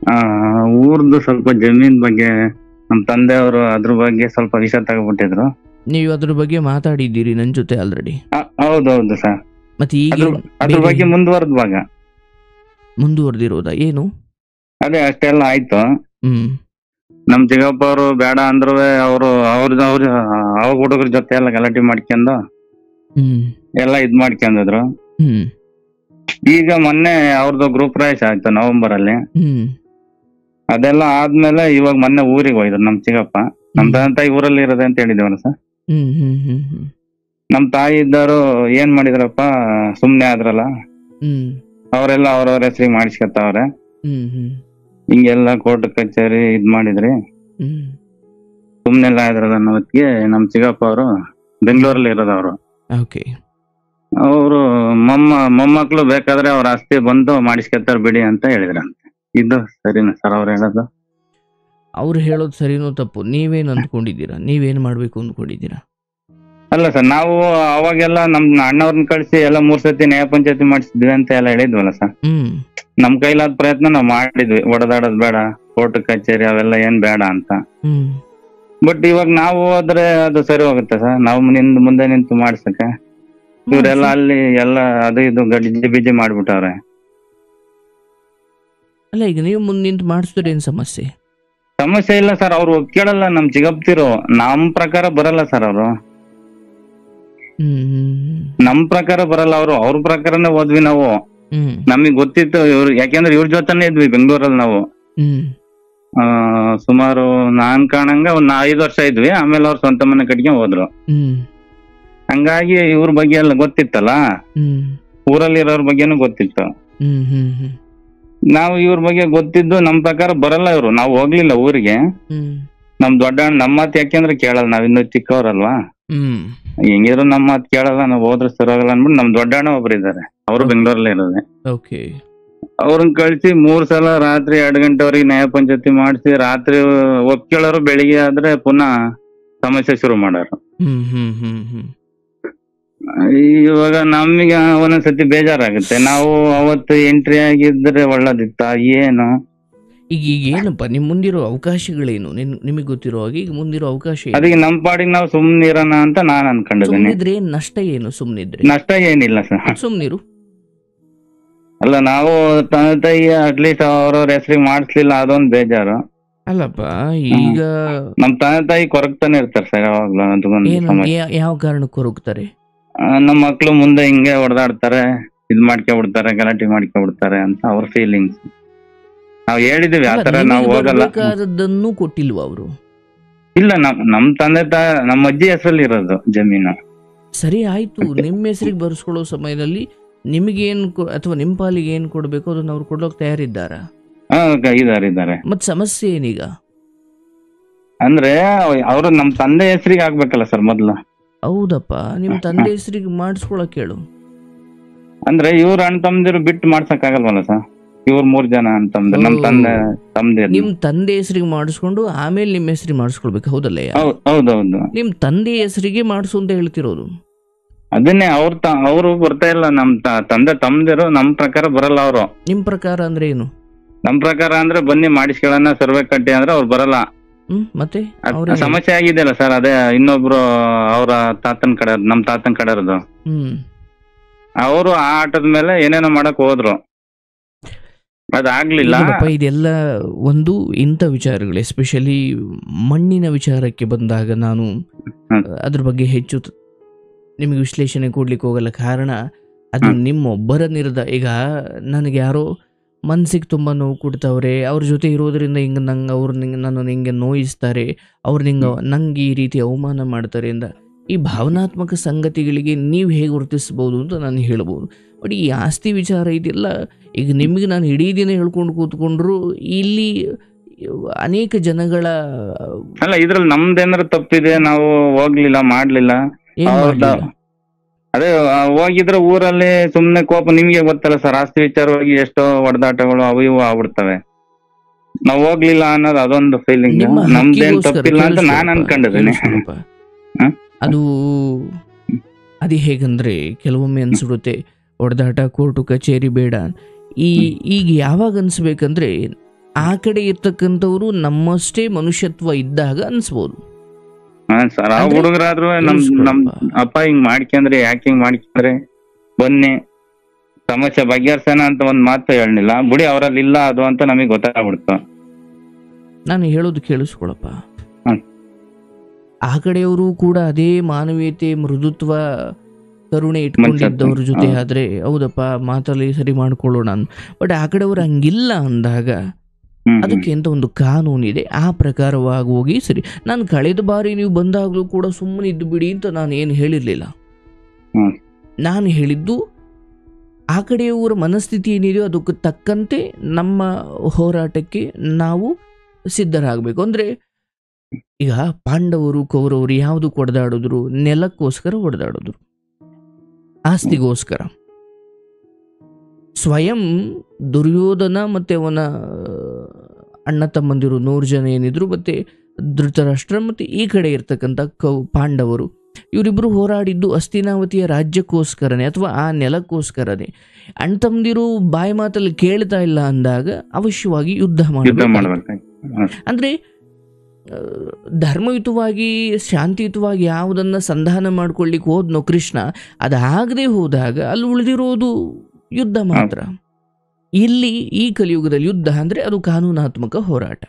ಆ, ಊರ್ದು ಸ್ವಲ್ಪ ಜಮೀನ್ ಬಗ್ಗೆ ನಮ್ ತಂದೆಯವರು ಅದ್ರ ಬಗ್ಗೆ ಸ್ವಲ್ಪ ವಿಷಯ ತಗೊಬಿಟ್ಟಿದ್ರು ನೀವು ಅದ್ರ ಬಗ್ಗೆ ಮಾತಾಡಿದ್ದೀರಿ ನನ್ನ ಜೊತೆ ಆಲ್ರೆಡಿ ಆ, ಹೌದೌದು ಸರ್ ಮತ್ತೆ ಈಗ ಅದ್ರ ಅದ್ರ ಬೇರೆ- ಬಗ್ಗೆ ಮುಂದುವರೆದ ಭಾಗ ಮುಂದುವರೆದಿರೋದಾ ಏನು ಅದೇ ಅಷ್ಟೆಲ್ಲ ಆಯ್ತು ಹ್ಮ್ ನಮ್ ಚಿಕ್ಕಪ್ಪ ಅವರು ಬೇಡ ಅಂದ್ರು ಅವರು ಅವ್ರದ್ದು ಅವ್ರ ಅವಾಗ ಹುಡುಗರ ಜೊತೆ ಎಲ್ಲ ಗಲಾಟೆ ಮಾಡ್ಕೊಂಡು ಹ್ಮ್ ಎಲ್ಲ ಇದ್ ಮಾಡ್ಕೊಂಡಿದ್ರು ಹ್ಮ್ ಈಗ ಮೊನ್ನೆ ಅವ್ರದ್ದು ಗ್ರೂಪ್ ಪ್ರವೇಶ ಆಯ್ತು ನವೆಂಬರ್ ಅಲ್ಲಿ ಹ್ಮ್ ಅದೆಲ್ಲ ಆದ್ಮೇಲೆ ಇವಾಗ ಮೊನ್ನೆ ಊರಿಗೆ ಹೋಯ್ದ್ರು ನಮ್ ಚಿಕ್ಕಪ್ಪ ನಮ್ ತಂದೆ ತಾಯಿ ಊರಲ್ಲಿ ಇರೋದೆ ಅಂತ ಹೇಳಿದೇವಲ್ಲ ಸರ್ ಹ್ಮ್ ಹ್ಮ್ ಹ್ಮ್ ಹ್ಮ್ ನಮ್ ತಾಯಿ ಇದ್ದವರು ಏನ್ ಮಾಡಿದ್ರಪ್ಪ ಸುಮ್ನೆ ಆದ್ರಲ್ಲ ಹ್ಮ್ ಅವರೆಲ್ಲ ಅವ್ರವ್ರ ಹೆಸರಿಗೆ ಮಾಡಿಸ್ಕೊತಾವ್ರೆ ಹ್ಮ್ ಹ್ಮ್ ಹಿಂಗೆಲ್ಲ ಕೋರ್ಟ್ ಕಚೇರಿ ಇದ್ ಮಾಡಿದ್ರಿ ಹ್ಮ್ ಸುಮ್ನೆಲ್ಲ ಆದ್ರಲ್ಲ ಅನ್ನೋ ಹೊತ್ತಿಗೆ ನಮ್ ಚಿಕ್ಕಪ್ಪ ಅವರು ಬೆಂಗಳೂರಲ್ಲಿ ಇರೋದವ್ರು ಓಕೆ ಅವರು ಮೊಮ್ಮ ಮೊಮ್ಮಕ್ಳು ಬೇಕಾದ್ರೆ ಅವ್ರ ಆಸ್ತಿ ಬಂದು ಮಾಡಿಸ್ಕೊತಾರ ಬಿಡಿ ಅಂತ ಹೇಳಿದ್ರಂತೆ ಇದು ಸರಿನಾ ಸರ್ ಅವ್ರು ಹೇಳೋದು ಅವ್ರು ಹೇಳೋದು ಸರಿನೋ ತಪ್ಪು ನೀವೇನು ಅಂದ್ಕೊಂಡಿದ್ದೀರಾ ನೀವೇನು ಮಾಡಬೇಕು ಅಂದ್ಕೊಂಡಿದ್ದೀರಾ ಅಲ್ಲ ಸರ್ ನಾವು ಅವಾಗೆಲ್ಲ ನಮ್ ಅಣ್ಣವ್ರನ್ನ ಕಳ್ಸಿ ಎಲ್ಲ ಮೂರ್ ಸತಿ ನ್ಯಾಯ ಪಂಚಾಯತಿ ಮಾಡಿಸಿದ್ವಿ ಅಂತ ಎಲ್ಲ ಹೇಳಿದ್ವಲ್ಲ ಸರ್ ಹ್ಮ್ ನಮ್ ಕೈಲಾದ ಪ್ರಯತ್ನ ನಾವ್ ಮಾಡಿದ್ವಿ ಒಡೆದಾಡೋದ್ ಬೇಡ ಕೋರ್ಟ್ ಕಚೇರಿ ಅವೆಲ್ಲ ಏನ್ ಬೇಡ ಅಂತ ಹ್ಮ್ ಬಟ್ ಇವಾಗ ನಾವು ಹೋದ್ರೆ ಅದು ಸರಿ ಹೋಗುತ್ತೆ ಸರ್ ನಾವು ನಿಂದು ಮುಂದೆ ನಿಂತು ಮಾಡ್ಸಕ್ಕೆ ಇವರೆಲ್ಲ ಅಲ್ಲಿ ಎಲ್ಲ ಅದು ಇದು ಗಡಿಜಿ ಬಿಜಿ ಮಾಡ್ಬಿಟ್ಟವ್ರೆ ಅಲ್ಲ ಈಗ ನೀವು ಮುಂದೆ ನಿಂತು ಮಾಡಿಸಿದ್ರೆ ಏನು ಸಮಸ್ಯೆ ಸಮಸ್ಯೆ ಇಲ್ಲ ಸರ್ ಅವ್ರು ಒಪ್ಕೊಳ್ಳಲ್ಲ ನಮ್ ಚಿಗಪ್ತಿರು ನಮ್ ಪ್ರಕಾರ ಬರಲ್ಲ ಸರ್ ಅವರು ಹ್ಮ್ ಹ್ಮ್ ನಮ್ ಪ್ರಕಾರ ಬರಲ್ಲ ಅವರು ಅವ್ರ ಪ್ರಕಾರನೇ ಹೋದ್ವಿ ನಾವು ಹ್ಮ್ ನಮಗ್ ಗೊತ್ತಿತ್ತು ಇವ್ರು ಯಾಕೆಂದ್ರೆ ಇವ್ರ ಜೊತೆನೆ ಇದ್ವಿ ಬೆಂಗಳೂರಲ್ಲಿ ನಾವು ಹ್ಮ್ ಆ, ಸುಮಾರು ನಾನ್ ಕಾಣಂಗ ಒಂದ್ ಐದು ವರ್ಷ ಇದ್ವಿ ಆಮೇಲೆ ಅವ್ರ ಸ್ವಂತ ಮನೆ ಕಟ್ಕೊಂಡ್ ಹೋದ್ರು ಹ್ಮ್ ಹಂಗಾಗಿ ಇವ್ರ ಬಗ್ಗೆ ಎಲ್ಲ ಗೊತ್ತಿತ್ತಲ್ಲ ಹ್ಮ್ ಊರಲ್ಲಿ ಇರೋರ್ ಬಗ್ಗೆನೂ ಗೊತ್ತಿತ್ತು ಹ್ಮ್ ಹ್ಮ್ ಹ್ಮ್ ನಾವು ಇವ್ರ ಬಗ್ಗೆ ಗೊತ್ತಿದ್ದು ನಮ್ ಪ್ರಕಾರ ಬರಲ್ಲ ಇವ್ರು ನಾವು ಹೋಗ್ಲಿಲ್ಲ ಊರಿಗೆ ಹ್ಮ್ ನಮ್ ದೊಡ್ಡ ಅಣ್ಣ ನಮ್ಮ ಮಾತು ಯಾಕೆಂದ್ರೆ ಕೇಳಲ್ಲ ನಾವ್ ಇನ್ನು ಚಿಕ್ಕವ್ರಲ್ವಾ ಹ್ಮ್ ಹೆಂಗಿದ್ರು ನಮ್ಮ ಮಾತು ಕೇಳಲ್ಲ ನಾವು ಹೋದ್ರೆ ಸರೋಗಲ್ಲ ಅನ್ಬಿಟ್ಟು ನಮ್ ದೊಡ್ಡ ಅಣ್ಣ ಒಬ್ರು ಇದಾರೆ ಅವರು ಬೆಂಗಳೂರಲ್ಲೇ ಇರೋದೆ ಓಕೆ ಅವ್ರನ್ನ ಕಳ್ಸಿ ಮೂರ್ ಸಲ ರಾತ್ರಿ ಎರಡ್ ಗಂಟೆವರೆಗೆ ನ್ಯಾಯ ಪಂಚಾಯತಿ ಮಾಡಿಸಿ ರಾತ್ರಿ ಒಪ್ಕೊಳ್ಳೋರು ಬೆಳಿಗ್ಗೆ ಆದ್ರೆ ಪುನಃ ಸಮಸ್ಯೆ ಶುರು ಮಾಡೋರು ಹ್ಮ್ ಹ್ಮ್ ಹ್ಮ್ ಹ್ಮ್ ಇವಾಗ ನಮಗೆ ಒಂದೊಂದ್ಸತಿ ಬೇಜಾರಾಗುತ್ತೆ ನಾವು ಅವತ್ತು ಎಂಟ್ರಿ ಆಗಿದ್ರೆ ಒಳ್ಳೇದಿತ್ತ ಏನು ಈಗ ಈಗ ಏನಪ್ಪ ನಿಮ್ ಮುಂದಿರೋ ಅವಕಾಶಗಳೇನು ನಿನ್ ನಿಮಗೆ ಗೊತ್ತಿರೋ ಹಾಗೆ ಈಗ ಮುಂದಿರೋ ಅವಕಾಶ ಏನು ಅದಕ್ಕೆ ನಮ್ ಪಾಡಿಗೆ ನಾವು ಸುಮ್ನೆ ಇರೋಣ ಅಂತ ನಾನ್ ಅನ್ಕೊಂಡಿದ್ದೀನಿ ಸುಮ್ನಿದ್ರೆ ಏನ್ ನಷ್ಟ ಏನು ಸುಮ್ನಿದ್ರೆ ನಷ್ಟ ಏನಿಲ್ಲ ಸರ್ ಸುಮ್ನಿರು ಅಲ್ಲ ನಾವು ತಂದೆ ತಾಯಿ ಅಟ್ಲೀಸ್ಟ್ ಅವ್ರವ್ರ ಹೆಸರಿಗೆ ಮಾಡಿಸ್ಲಿಲ್ಲ ಅದೊಂದ್ ಬೇಜಾರು ಅಲ್ಲಪ್ಪ ಈಗ ನಮ್ ತಂದೆ ತಾಯಿ ಕೊರಗ್ತಾನೆ ಇರ್ತಾರೆ ಸರ್ ಯಾವಾಗ್ಲೂ ಅದೊಂದು ಏನು ಸಮಸ್ಯೆ ಯಾ- ಯಾವ ಕಾರಣಕ್ಕೆ ಕೊರಗ್ತಾರೆ ಆ, ನಮ್ಮ ಮಕ್ಳು ಮುಂದೆ ಹಿಂಗೆ ಹೊಡೆದಾಡ್ತಾರೆ ಇದ್ ಮಾಡ್ಕೊಬಿಡ್ತಾರೆ ಗಲಾಟೆ ಮಾಡ್ಕೊಬಿಡ್ತಾರೆ ಅಂತ ಅವ್ರ ಫೀಲಿಂಗ್ಸ್ ನಾವ್ ಹೇಳಿದೀವಿ ಅಲ್ಲ, ಆತರ ನಿಮಗೆ ನಾವು ಹೋಗಲ್ಲ ಬರ್ಬೇಕಾದದ್ದನ್ನು ಕೊಟ್ಟಿಲ್ವ ಅವರು ಇಲ್ಲ ನಮ್ ನಮ್ ತಂದೆ ತಾ ನಮ್ಮ ಅಜ್ಜಿ ಹೆಸರಲ್ಲಿ ಇರೋದು ಜಮೀನು ಸರಿ ಆಯ್ತು ನಿಮ್ಮ ಹೆಸರಿಗೆ ಬರ್ಸ್ಕೊಳ್ಳೋ ಸಮಯದಲ್ಲಿ ನಿಮಗೇನು ಅಥವಾ ನಿಮ್ಮ ಪಾಲಿಗೆ ಏನು ಕೊಡಬೇಕು ಅದನ್ನ ಅವ್ರು ಕೊಡೋಕೆ ತಯಾರಿದ್ದಾರಾ ಹಾ ಇದಾರೆ ಇದಾರೆ ಮತ್ ಸಮಸ್ಯೆ ಏನೀಗ ಅಂದ್ರೆ ಅವ್ರು ನಮ್ ತಂದೆ ಹೆಸರಿಗೆ ಆಗ್ಬೇಕಲ್ಲ ಸರ್ ಮೊದ್ಲು ಹೌದಪ್ಪ ನಿಮ್ಮ ತಂದೆ ಹೆಸರಿಗೆ ಮಾಡಿಸ್ಕೊಳಕ್ ಹೇಳು ಅಂದ್ರೆ ಇವ್ರ ಅಣ್ಣ ತಮ್ದಿರು ಬಿಟ್ಟು ಮಾಡ್ಸಕ್ ಆಗಲ್ವಲ್ಲ ಸರ್ ಇವ್ರ ಮೂರ್ ಜನ ಅಣ್ಣ ತಮ್ದಿರು ನಮ್ ಓ. ತಂದೆ ತಮ್ದಿರ್ ನಿಮ್ ತಂದೆ ಹೆಸರಿಗೆ ಮಾಡಿಸ್ಕೊಂಡು ಆಮೇಲೆ ನಿಮ್ಮ ಹೆಸರಿಗೆ ಮಾಡಿಸ್ಕೊಳ್ಬೇಕು ಹೌದಲ್ಲಯ್ಯ ಹೌದ್ ಹೌದೌದು ನಿಮ್ ತಂದೆ ಹೆಸರಿಗೆ ಮಾಡಿಸು ಅಂತ ಹೇಳ್ತಿರೋದು ಅದನ್ನೇ ಅವ್ರ ತ ಅವ್ರು ಬರ್ತಾ ಇಲ್ಲ ನಮ್ ತ- ತಂದೆ ತಮ್ದಿರು ನಮ್ ಪ್ರಕಾರ ಬರಲ್ಲ ಅವರು ನಿಮ್ ಪ್ರಕಾರ ಅಂದ್ರೆ ಏನು ನಮ್ ಪ್ರಕಾರ ಅಂದ್ರೆ ಬನ್ನಿ ಮಾಡಿಸ್ಕೊಳ್ಳೋಣ ಸರ್ವೆ ಕಟ್ಟಿ ಅಂದ್ರೆ ಅವ್ರು ಬರಲ್ಲ ಹ್ಮ್ ಮತ್ತೆ ಅದ್ ಅವ್ರೇ ಸಮಸ್ಯೆ ಆಗಿದೆಯಲ್ಲ ಸರ್ ಅದೇ ಇನ್ನೊಬ್ರು ಅವ್ರ ತಾತನ್ ಕಡೆ ನಮ್ ತಾತನ್ ಕಡೆಯವ್ರದ್ದು ಹ್ಮ್ ಅವರು ಆ ಆಟದ ಮೇಲೆ ಏನೇನೋ ಮಾಡಕ್ ಹೋದ್ರು ಅದಾಗ್ಲಿಲ್ಲ ನೋಡಪ್ಪ ಇದೆಲ್ಲ ಒಂದು ಇಂಥ ವಿಚಾರಗಳು ಎಸ್ಪೆಷಲಿ ಮಣ್ಣಿನ ವಿಚಾರಕ್ಕೆ ಬಂದಾಗ ನಾನು ಹ್ಮ್. ಅದ್ರ ಬಗ್ಗೆ ಹೆಚ್ಚು ತ- ನಿಮಗೆ ವಿಶ್ಲೇಷಣೆ ಕೊಡ್ಲಿಕ್ಕೆ ಹೋಗಲ್ಲ ಕಾರಣ ಅದು ಹ್ಮ್. ನಿಮ್ಮೊಬ್ಬರ ನಿರ್ಧಾರ ಈಗ ನನಗೆ ಯಾರೋ ಮನ್ಸಿಗೆ ತುಂಬ ನೋವು ಕೊಡ್ತಾವ್ರೆ ಅವ್ರ ಜೊತೆ ಇರೋದ್ರಿಂದ ಹಿಂಗೆ ನಂಗೆ ಅವ್ರು ನಿಂಗೆ ನನ್ನ ಹಿಂಗೆ ನೋಯಿಸ್ತಾರೆ ಅವ್ರು ನಿಂಗೆ ನಂಗೆ ಈ ರೀತಿ ಅವಮಾನ ಮಾಡ್ತಾರೆ ಅಂತ ಈ ಭಾವನಾತ್ಮಕ ಸಂಗತಿಗಳಿಗೆ ನೀವು ಹೇಗೆ ವರ್ತಿಸ್ಬೋದು ಅಂತ ನಾನು ಹೇಳ್ಬೋದು ಬಟ್ ಈ ಆಸ್ತಿ ವಿಚಾರ ಇದೆಲ್ಲ ಈಗ ನಿಮಗೆ ನಾನು ಇಡೀ ದಿನ ಹೇಳ್ಕೊಂಡು ಕೂತ್ಕೊಂಡ್ರು ಇಲ್ಲಿ ಅನೇಕ ಜನಗಳ ಅಲ್ಲ ಇದ್ರಲ್ಲಿ ನಮ್ದೇನಾರ ತಪ್ಪಿದೆ ನಾವು ಹೋಗ್ಲಿಲ್ಲ ಮಾಡ್ಲಿಲ್ಲ ಏನ್ ಹೌದಾ? ಮಾಡ್ಲಿಲ್ಲ? ಅದೇ ಆ, ಹೋಗಿದ್ರೆ ಊರಲ್ಲಿ ಸುಮ್ನೆ ಕೋಪ ನಿಮ್ಗೆ ಗೊತ್ತಲ್ಲ ಸರ್ ಆಸ್ತಿ ವಿಚಾರವಾಗಿ ಎಷ್ಟೋ ಹೊಡೆದಾಟಗಳು ಅವು ಇವು ಆಗ್ಬಿಡ್ತವೆ ನಾವ್ ಹೋಗ್ಲಿಲ್ಲ ಅನ್ನೋದು ಅದೊಂದು ಫೀಲಿಂಗ್ ನಿಮ್ಮ ನಮ್ದೇನ್ ಹಕ್ಕಿಗೋಸ್ಕರ ತಪ್ಪಿಲ್ಲ ಅಂತ ನಾನ್ ಕೇಳಿಸ್ಕೊಳಪ್ಪ, ಅನ್ಕೊಂಡಿದ್ದೀನಿ ಕೇಳಿಸ್ಕೊಳಪ್ಪ. ಹ? ಅದು ಅದು ಹೇಗಂದ್ರೆ ಕೆಲವೊಮ್ಮೆ ಅನ್ಸ್ಬಿಡುತ್ತೆ ಹೊಡೆದಾಟ ಕೋರ್ಟು ಕಚೇರಿ ಬೇಡ ಈ ಈಗ ಯಾವಾಗ ಅನ್ಸ್ಬೇಕಂದ್ರೆ ಆ ಕಡೆ ಇರ್ತಕ್ಕಂಥವ್ರು ನಮ್ಮಷ್ಟೇ ಮನುಷ್ಯತ್ವ ಇದ್ದಾಗ ಅನ್ಸ್ಬೋದು ಹಾ ಸರ್ ಆ ಅಂದ್ರೆ ಹುಡುಗರಾದ್ರು ನಮ್ ನಮ್ ಕೇಳಿಸ್ಕೊಳಪ್ಪ. ಅಪ್ಪ ಹಿಂಗ್ ಮಾಡ್ಕೊಂಡ್ರೆ ಯಾಕೆ ಹಿಂಗ್ ಮಾಡ್ಕೊಂಡ್ರೆ ಬನ್ನಿ ಸಮಸ್ಯೆ ಬಗೆಹರ್ಸೋಣ ಅಂತ ಒಂದ್ ಮಾತು ಹೇಳಲಿಲ್ಲ ಬುಡಿ ಅವರಲ್ಲಿ ಇಲ್ಲ ಅದು ಅಂತ ನಮಗೆ ಗೊತ್ತಾಗ್ಬಿಡ್ತು ನಾನು ಹೇಳೋದು ಕೇಳಿಸ್ಕೊಳಪ್ಪ ಹ್ಮ್. ಆ ಕಡೆಯವರು ಕೂಡ ಅದೇ ಮಾನವೀಯತೆ ಮೃದುತ್ವ ಕರುಣೆ ಇಟ್ಕೊಂಡಿದ್ದವ್ರ ಮನುಷ್ಯತ್ವ, ಜೊತೆ ಹಾ. ಆದ್ರೆ ಹೌದಪ್ಪ ಮಾತಲ್ಲಿ ಸರಿ ಮಾಡ್ಕೊಳ್ಳೋಣ ಬಟ್ ಆ ಕಡೆಯವರು ಹಂಗಿಲ್ಲ ಅಂದಾಗ ಹ್ಮ್, ಹ್ಮ್. ಅದಕ್ಕೆ ಅಂತ ಒಂದು ಕಾನೂನಿದೆ ಆ ಪ್ರಕಾರವಾಗಿ ಹೋಗಿ ಸರಿ ನಾನು ಕಳೆದ ಬಾರಿ ನೀವು ಬಂದಾಗಲೂ ಕೂಡ ಸುಮ್ಮನೆ ಇದ್ದು ಬಿಡಿ ಅಂತ ನಾನು ಏನು ಹೇಳಿರಲಿಲ್ಲ ಹ್ಮ್. ನಾನು ಹೇಳಿದ್ದು ಆ ಕಡೆಯವರ ಮನಸ್ಥಿತಿ ಏನಿದೆಯೋ ಅದಕ್ಕೆ ತಕ್ಕಂತೆ ನಮ್ಮ ಹೋರಾಟಕ್ಕೆ ನಾವು ಸಿದ್ಧರಾಗಬೇಕು ಅಂದರೆ ಈಗ ಪಾಂಡವರು ಕೌರವರು ಯಾವುದು ಹೊಡೆದಾಡಿದ್ರು ನೆಲಕ್ಕೋಸ್ಕರ ಹೊಡೆದಾಡಿದ್ರು ಆಸ್ತಿಗೋಸ್ಕರ ಸ್ವಯಂ ದುರ್ಯೋಧನ ಮತ್ತು ಅವನ ಅಣ್ಣ ತಮ್ಮಂದಿರು ನೂರು ಜನ ಏನಿದ್ರು ಮತ್ತು ಧೃತರಾಷ್ಟ್ರ ಮತ್ತು ಈ ಕಡೆ ಇರ್ತಕ್ಕಂಥ ಕೌ ಪಾಂಡವರು ಇವರಿಬ್ಬರು ಹೋರಾಡಿದ್ದು ಹಸ್ತಿನಾವತಿಯ ರಾಜ್ಯಕ್ಕೋಸ್ಕರನೇ ಅಥವಾ ಆ ನೆಲಕ್ಕೋಸ್ಕರನೇ ಅಣ್ಣ ತಮ್ಮಂದಿರು ಬಾಯಿ ಮಾತಲ್ಲಿ ಕೇಳ್ತಾ ಇಲ್ಲ ಅಂದಾಗ ಅವಶ್ಯವಾಗಿ ಯುದ್ಧ ಯುದ್ಧ ಮಾಡಬೇಕು ಮಾಡ್ಬೇಕಾಯ್ತು ಅಂದರೆ ಆ, ಧರ್ಮಯುತವಾಗಿ ಶಾಂತಿಯುತವಾಗಿ ಯಾವುದನ್ನು ಸಂಧಾನ ಮಾಡ್ಕೊಳ್ಳಿಕ್ಕೆ ಹೋದ್ನೋ ಕೃಷ್ಣ ಅದಾಗದೆ ಹೋದಾಗ ಅಲ್ಲಿ ಉಳಿದಿರೋದು ಯುದ್ಧ ಮಾತ್ರ ಇಲ್ಲಿ ಈ ಕಲಿಯುಗದಲ್ಲಿ ಯುದ್ಧ ಅಂದ್ರೆ ಅದು ಕಾನೂನಾತ್ಮಕ ಹೋರಾಟ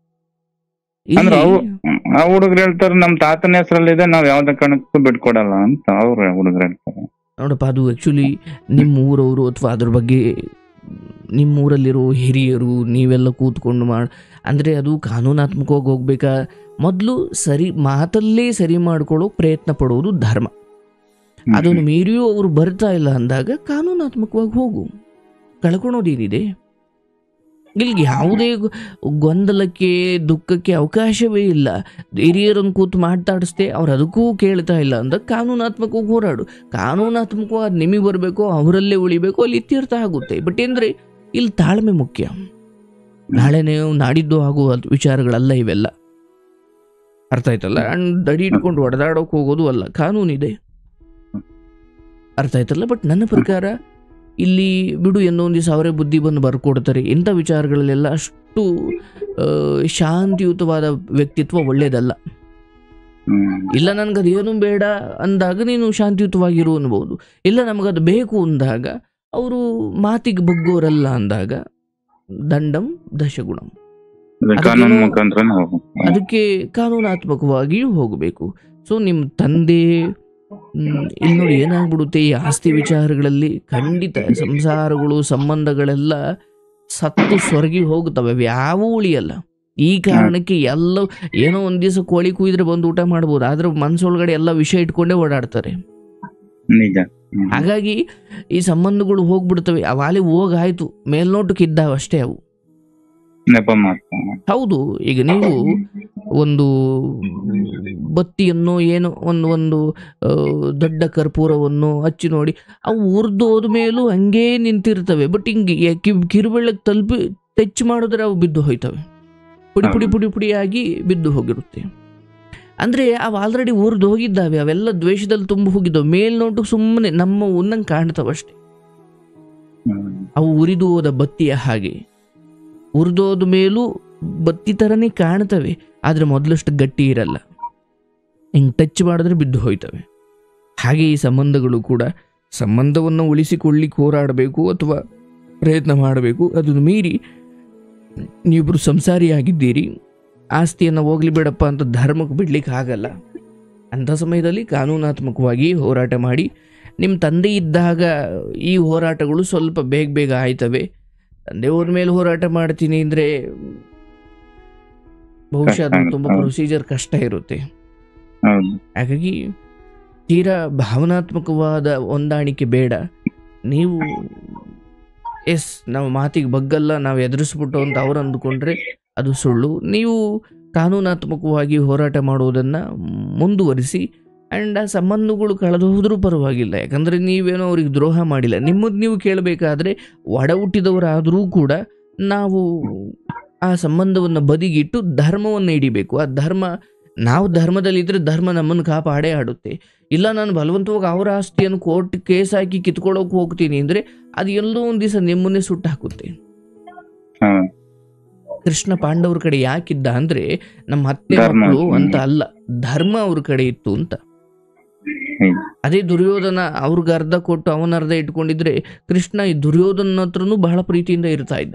ಅಂದ್ರೆ ಇಲ್ಲಿ- ಅವು ಆ ಹುಡುಗರು ಹೇಳ್ತಾರೆ ನಮ್ ತಾತನ ಹೆಸರಲ್ಲಿದೆ ನಾವ್ ಯಾವ್ದೇ ಕಾರಣಕ್ಕೂ ಬಿಟ್ಕೊಡಲ್ಲ ಅಂತ ಅವ್ರ ಹುಡುಗರು ಹೇಳ್ತಾರೆ ನೋಡಪ್ಪ ಅದು ಆ್ಯಕ್ಚುಲಿ ನಿಮ್ಮ ಊರವರು ಅಥವಾ ಅದ್ರ ಬಗ್ಗೆ ನಿಮ್ಮ ಊರಲ್ಲಿರೋ ಹಿರಿಯರು ನೀವೆಲ್ಲ ಕೂತ್ಕೊಂಡು ಮಾಡಿ ಅಂದರೆ ಅದು ಕಾನೂನಾತ್ಮಕವಾಗಿ ಹೋಗ್ಬೇಕಾ ಮೊದಲು ಸರಿ ಮಾತಲ್ಲೇ ಸರಿ ಮಾಡ್ಕೊಳ್ಳೋ ಪ್ರಯತ್ನ ಪಡೋದು ಧರ್ಮ ಹ್ಮ್, ಅದನ್ನು ಮೀರಿಯೂ ಅವರು ಬರ್ತಾ ಇಲ್ಲ ಅಂದಾಗ ಕಾನೂನಾತ್ಮಕವಾಗಿ ಹೋಗು ಕಳ್ಕೊಳೋದೇನಿದೆ ಇಲ್ಲಿ ಯಾವುದೇ ಗೊ- ಗೊಂದಲಕ್ಕೆ ದುಃಖಕ್ಕೆ ಅವಕಾಶವೇ ಇಲ್ಲ ಹಿರಿಯರನ್ನು ಕೂತು ಮಾತಾಡಿಸ್ದೆ ಅವ್ರು ಅದಕ್ಕೂ ಕೇಳ್ತಾ ಇಲ್ಲ ಅಂದಾಗ ಕಾನೂನಾತ್ಮಕವಾಗಿ ಹೋರಾಡು ಕಾನೂನಾತ್ಮಕವಾಗಿ ನಿಮಗೆ ಬರಬೇಕು ಅವರಲ್ಲೇ ಉಳಿಬೇಕು ಅಲ್ಲಿ ಇತ್ಯರ್ಥ ಆಗುತ್ತೆ ಬಟ್ ಅಂದರೆ ಇಲ್ಲಿ ತಾಳ್ಮೆ ಮುಖ್ಯ ನಾಳೆನೇ ನಾಡಿದ್ದು ಆಗುವ ವಿಚಾರಗಳಲ್ಲ ಇವೆಲ್ಲ ಅರ್ಥ ಆಯ್ತಲ್ಲ ಅಂಡ್ ದಡಿ ಇಟ್ಕೊಂಡು ಹೊಡೆದಾಡೋಕೆ ಹೋಗೋದು ಅಲ್ಲ ಕಾನೂನಿದೆ ಅರ್ಥ ಆಯ್ತಲ್ಲ ಬಟ್ ನನ್ನ ಪ್ರಕಾರ ಇಲ್ಲಿ ಬಿಡು ಏನೋ ಒಂದು ದಿವಸ ಅವರೇ ಬುದ್ಧಿ ಬಂದು ಬರ್ಕೊಡ್ತಾರೆ ಇಂಥ ವಿಚಾರಗಳಲ್ಲೆಲ್ಲ ಅಷ್ಟು ಆ, ಶಾಂತಿಯುತವಾದ ವ್ಯಕ್ತಿತ್ವ ಒಳ್ಳೇದಲ್ಲ ಹ್ಮ್. ಇಲ್ಲ ನನಗೆ ಅದೇನು ಬೇಡ ಅಂದಾಗ ನೀನು ಶಾಂತಿಯುತವಾಗಿರು ಅನ್ಬೋದು ಇಲ್ಲ ನಮಗದು ಬೇಕು ಅಂದಾಗ ಅವರು ಮಾತಿಗೆ ಬಗ್ಗೋರಲ್ಲ ಅಂದಾಗ ದಂಡಂ ದಶಗುಣಂ ಅದು ಅದಕ್ಕೇನು- ಕಾನೂನು ಮುಖಾಂತರನೇ ಹೋಗು ಅದಕ್ಕೆ ಕಾನೂನಾತ್ಮಕವಾಗಿಯೂ ಹೋಗಬೇಕು ಸೊ ನಿಮ್ಮ ತಂದೆ ಮ್, ಇಲ್ಲಿ ನೋಡಿ ಏನಾಗ್ಬಿಡುತ್ತೆ ಈ ಆಸ್ತಿ ವಿಚಾರಗಳಲ್ಲಿ ಖಂಡಿತ ಸಂಸಾರಗಳು ಸಂಬಂಧಗಳೆಲ್ಲ ಸತ್ತು ಸ್ವರ್ಗಿ ಹೋಗುತ್ತವೆ ಅವು ಯಾವೂ ಉಳಿಯಲ್ಲ ಈ ಕಾರಣಕ್ಕೆ ಎಲ್ಲ ಏನೋ ಒಂದ್ ದಿವಸ ಕೋಳಿ ಕುಯ್ದ್ರೆ ಬಂದು ಊಟ ಮಾಡ್ಬೋದು ಆದ್ರೆ ಮನ್ಸೊಳಗಡೆ ಎಲ್ಲ ವಿಷಯ ಇಟ್ಕೊಂಡೇ ಓಡಾಡ್ತಾರೆ ನಿಜ ಹ್ಮ್. ಹಾಗಾಗಿ ಈ ಸಂಬಂಧಗಳು ಹೋಗ್ಬಿಡ್ತವೆ ಅವಾಲಿ ಹೋಗಾಯ್ತು ಮೇಲ್ನೋಟಕ್ಕೆ ಇದ್ದಾವ ಅಷ್ಟೇ ಅವು ನೆಪ ಮಾತು ಹೌದು ಈಗ ನೀವು ಒಂದು ಬತ್ತಿಯನ್ನು ಏನೋ ಒಂದು ಒಂದು ಆ, ದೊಡ್ಡ ಕರ್ಪೂರವನ್ನು ಹಚ್ಚಿ ನೋಡಿ ಅವು ಉರ್ದೋದ ಮೇಲೂ ಹಂಗೇ ನಿಂತಿರ್ತವೆ ಬಟ್ ಹಿಂಗೆ ಕಿರುಬೆಳ್ಳಕ್ಕೆ ತಲುಪಿ ಟಚ್ ಮಾಡಿದ್ರೆ ಅವು ಬಿದ್ದು ಹೋಯ್ತವೆ ಪುಡಿ ಪುಡಿ ಪುಡಿ ಪುಡಿಯಾಗಿ ಬಿದ್ದು ಹೋಗಿರುತ್ತೆ ಅಂದರೆ ಅವು ಆಲ್ರೆಡಿ ಉರ್ದು ಹೋಗಿದ್ದಾವೆ ಅವೆಲ್ಲ ದ್ವೇಷದಲ್ಲಿ ತುಂಬ ಹೋಗಿದ್ದಾವೆ ಮೇಲ್ನೋಟಕ್ಕೆ ಸುಮ್ಮನೆ ನಮ್ಮ ಉನ್ನಂಗೆ ಕಾಣ್ತಾವಷ್ಟೆ ಹ್ಮ್. ಅವು ಉರಿದು ಹೋದ ಬತ್ತಿಯ ಹಾಗೆ ಉರಿದೋದ ಮೇಲೂ ಬತ್ತಿ ಥರನೇ ಕಾಣ್ತವೆ ಆದರೆ ಮೊದಲಷ್ಟು ಗಟ್ಟಿ ಇರಲ್ಲ ಹಿಂಗೆ ಟಚ್ ಮಾಡಿದ್ರೆ ಬಿದ್ದು ಹೋಯ್ತವೆ ಹಾಗೆ ಈ ಸಂಬಂಧಗಳು ಕೂಡ ಸಂಬಂಧವನ್ನು ಉಳಿಸಿಕೊಳ್ಳಿಕ್ಕೆ ಹೋರಾಡಬೇಕು ಅಥವಾ ಪ್ರಯತ್ನ ಮಾಡಬೇಕು ಅದನ್ನು ಮೀರಿ ನೀವಿಬ್ಬರು ಸಂಸಾರಿಯಾಗಿದ್ದೀರಿ ಆಸ್ತಿಯನ್ನು ಹೋಗ್ಲಿ ಬಿಡಪ್ಪ ಅಂತ ಧರ್ಮಕ್ಕೆ ಬಿಡ್ಲಿಕ್ಕೆ ಆಗಲ್ಲ ಅಂಥ ಸಮಯದಲ್ಲಿ ಕಾನೂನಾತ್ಮಕವಾಗಿ ಹೋರಾಟ ಮಾಡಿ ನಿಮ್ಮ ತಂದೆ ಇದ್ದಾಗ ಈ ಹೋರಾಟಗಳು ಸ್ವಲ್ಪ ಬೇಗ ಬೇಗ ಆಯ್ತವೆ ತಂದೆಯವ್ರ ಮೇಲೆ ಹೋರಾಟ ಮಾಡ್ತೀನಿ ಅಂದರೆ ಬಹುಶಃ ಅದು ಕಷ್ಟ ತುಂಬ ಆಗುತ್ತೆ. ಪ್ರೊಸೀಜರ್ ಕಷ್ಟ ಇರುತ್ತೆ ಹೌದು ಹಾಗಾಗಿ ತೀರಾ ಭಾವನಾತ್ಮಕವಾದ ಹೊಂದಾಣಿಕೆ ಬೇಡ ನೀವು ಎಸ್ ನಾವು ಮಾತಿಗೆ ಬಗ್ಗಲ್ಲ ನಾವು ಎದುರಿಸ್ಬಿಟ್ಟು ಅಂತ ಅವ್ರು ಅಂದುಕೊಂಡ್ರೆ ಅದು ಸುಳ್ಳು ನೀವು ಕಾನೂನಾತ್ಮಕವಾಗಿ ಹೋರಾಟ ಮಾಡುವುದನ್ನು ಮುಂದುವರಿಸಿ ಆ್ಯಂಡ್ ಆ ಸಂಬಂಧಗಳು ಕಳೆದು ಹೋದರೂ ಪರವಾಗಿಲ್ಲ ಯಾಕಂದರೆ ನೀವೇನೋ ಅವ್ರಿಗೆ ದ್ರೋಹ ಮಾಡಿಲ್ಲ ನಿಮ್ಮದು ನೀವು ಕೇಳಬೇಕಾದ್ರೆ ಒಡ ಹುಟ್ಟಿದವರಾದರೂ ಕೂಡ ನಾವು ಆ ಸಂಬಂಧವನ್ನು ಬದಿಗಿಟ್ಟು ಧರ್ಮವನ್ನು ಹಿಡಿಬೇಕು ಆ ಧರ್ಮ ನಾವು ಧರ್ಮದಲ್ಲಿದ್ದರೆ ಧರ್ಮ ನಮ್ಮನ್ನು ಕಾಪಾಡೇ ಆಡುತ್ತೆ ಇಲ್ಲ ನಾನು ಬಲವಂತವಾಗಿ ಅವರ ಆಸ್ತಿಯನ್ನು ಕೋರ್ಟ್ ಕೇಸ್ ಹಾಕಿ ಕಿತ್ಕೊಳ್ಳೋಕೆ ಹೋಗ್ತೀನಿ ಅಂದರೆ ಅದು ಎಲ್ಲೋ ಒಂದು ದಿವಸ ನಿಮ್ಮನ್ನೇ ಸುಟ್ಟು ಹಾಕುತ್ತೆ ಹೌದು ಕೃಷ್ಣ ಪಾಂಡವ್ರ ಕಡೆ ಯಾಕಿದ್ದ ಅಂದ್ರೆ ನಮ್ಮ ಅತ್ತೆ ಧರ್ಮ. ಮಕ್ಕಳು ಅಂತ ಹ್ಮ್. ಅಲ್ಲ ಧರ್ಮ ಅವ್ರ ಕಡೆ ಇತ್ತು ಅಂತ ಹ್ಮ್. ಅದೇ ದುರ್ಯೋಧನ ಅವ್ರಿಗೆ ಅರ್ಧ ಕೊಟ್ಟು ಅವನ ಅರ್ಧ ಇಟ್ಕೊಂಡಿದ್ರೆ ಕೃಷ್ಣ ಈ ದುರ್ಯೋಧನ ಹತ್ರನೂ ಬಹಳ ಪ್ರೀತಿಯಿಂದ ಇರ್ತಾ ಇದ್ದ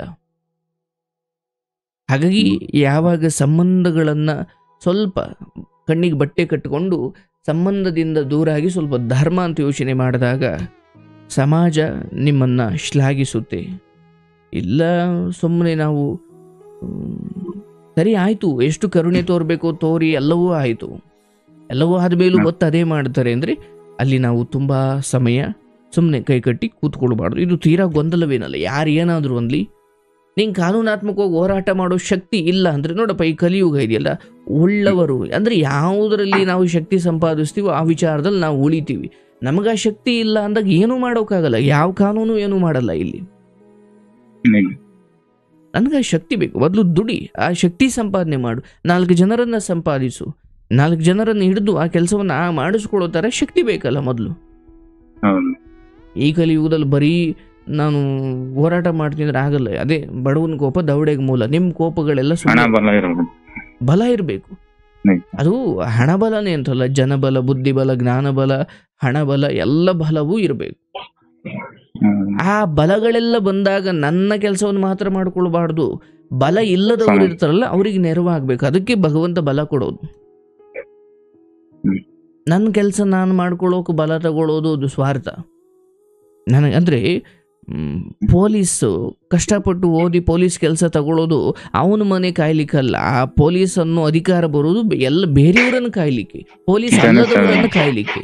ಹಾಗಾಗಿ ಯಾವಾಗ ಸಂಬಂಧಗಳನ್ನ ಸ್ವಲ್ಪ ಕಣ್ಣಿಗೆ ಬಟ್ಟೆ ಕಟ್ಟಿಕೊಂಡು ಸಂಬಂಧದಿಂದ ದೂರಾಗಿ ಸ್ವಲ್ಪ ಧರ್ಮ ಅಂತ ಯೋಚನೆ ಮಾಡಿದಾಗ ಸಮಾಜ ನಿಮ್ಮನ್ನ ಶ್ಲಾಘಿಸುತ್ತೆ ಇಲ್ಲ ಸುಮ್ಮನೆ ನಾವು ಮ್, ಸರಿ ಆಯಿತು ಎಷ್ಟು ಕರುಣೆ ತೋರಬೇಕು ತೋರಿ ಎಲ್ಲವೂ ಆಯಿತು ಎಲ್ಲವೂ ಆದಮೇಲೂ ಮತ್ತೆ ಅದೇ ಮಾಡ್ತಾರೆ ಅಂದರೆ ಅಲ್ಲಿ ನಾವು ತುಂಬ ಸಮಯ ಸುಮ್ಮನೆ ಕೈ ಕಟ್ಟಿ ಕೂತ್ಕೊಳ್ಬಾರ್ದು ಇದು ತೀರಾ ಗೊಂದಲವೇನಲ್ಲ ಯಾರು ಏನಾದರೂ ಅನ್ಲಿ ನಿಂಗೆ ಕಾನೂನಾತ್ಮಕವಾಗಿ ಹೋರಾಟ ಮಾಡೋ ಶಕ್ತಿ ಇಲ್ಲ ಅಂದರೆ ನೋಡಪ್ಪ ಈ ಕಲಿಯುಗ ಇದೆಯಲ್ಲ ಉಳ್ಳವರು ಅಂದರೆ ಯಾವುದರಲ್ಲಿ ನಾವು ಶಕ್ತಿ ಸಂಪಾದಿಸ್ತೀವೋ ಆ ವಿಚಾರದಲ್ಲಿ ನಾವು ಉಳಿತೀವಿ ನಮಗೆ ಆ ಶಕ್ತಿ ಇಲ್ಲ ಅಂದಾಗ ಏನೂ ಮಾಡೋಕ್ಕಾಗಲ್ಲ ಯಾವ ಕಾನೂನು ಏನೂ ಮಾಡಲ್ಲ ಇಲ್ಲಿ ನಿಜ. ನನಗೆ ಆ ಶಕ್ತಿ ಬೇಕು ಮೊದಲು ದುಡಿ ಆ ಶಕ್ತಿ ಸಂಪಾದನೆ ಮಾಡು ನಾಲ್ಕು ಜನರನ್ನು ಸಂಪಾದಿಸು ನಾಲ್ಕು ಜನರನ್ನು ಹಿಡಿದು ಆ ಕೆಲಸವನ್ನು ಆ ಮಾಡಿಸ್ಕೊಳ್ಳೋ ಥರ ಶಕ್ತಿ ಬೇಕಲ್ಲ ಮೊದಲು ಹೌದು ಈ ಕಲಿಯುಗದಲ್ಲಿ ಬರೀ ನಾನು ಹೋರಾಟ ಮಾಡ್ತೀನಿ ಅಂದ್ರೆ ಆಗಲ್ಲ ಅದೇ ಬಡವನ ಕೋಪ ದವಡೆಗೆ ಮೂಲ ನಿಮ್ಮ ಕೋಪಗಳೆಲ್ಲ ಹಣ ಸುಮ್ಮನೆ ಬಲ ಇರೋದು ಬಲ ಇರಬೇಕು ನಿಜ. ಅದು ಹಣಬಲನೇ ಅಂತಲ್ಲ ಜನಬಲ ಬುದ್ಧಿಬಲ ಜ್ಞಾನಬಲ ಹಣಬಲ ಎಲ್ಲ ಬಲವೂ ಇರಬೇಕು ಹ್ಮ್. ಆ ಬಲಗಳೆಲ್ಲ ಬಂದಾಗ ನನ್ನ ಕೆಲಸವನ್ನು ಮಾತ್ರ ಮಾಡ್ಕೊಳ್ಬಾರ್ದು ಬಲ ಇಲ್ಲದವರು ಸಮ. ಇರ್ತಾರಲ್ಲ ಅವರಿಗೆ ನೆರವಾಗಬೇಕು ಅದಕ್ಕೆ ಭಗವಂತ ಬಲ ಕೊಡೋದು ಹ್ಮ್. ನನ್ನ ಕೆಲಸ ನಾನು ಮಾಡ್ಕೊಳ್ಳೋಕೆ ಬಲ ತಗೊಳ್ಳೋದು ಅದು ಸ್ವಾರ್ಥ ನನಗೆ ಅಂದರೆ ಪೊಲೀಸು ಕಷ್ಟಪಟ್ಟು ಓದಿ ಪೊಲೀಸ್ ಕೆಲಸ ತಗೊಳ್ಳೋದು ಅವನ ಮನೆ ಕಾಯ್ಲಿಕ್ಕಲ್ಲ ಆ ಪೊಲೀಸ್ ಅನ್ನೋ ಅಧಿಕಾರ ಬರೋದು ಬೆ- ಎಲ್ಲ ಬೇರೆಯವರನ್ನು ಕಾಯ್ಲಿಕ್ಕೆ ಪೊಲೀಸ್ ಜನ ಅಲ್ಲದವರನ್ನು ಕಾಯ್ಲಿಕ್ಕೆ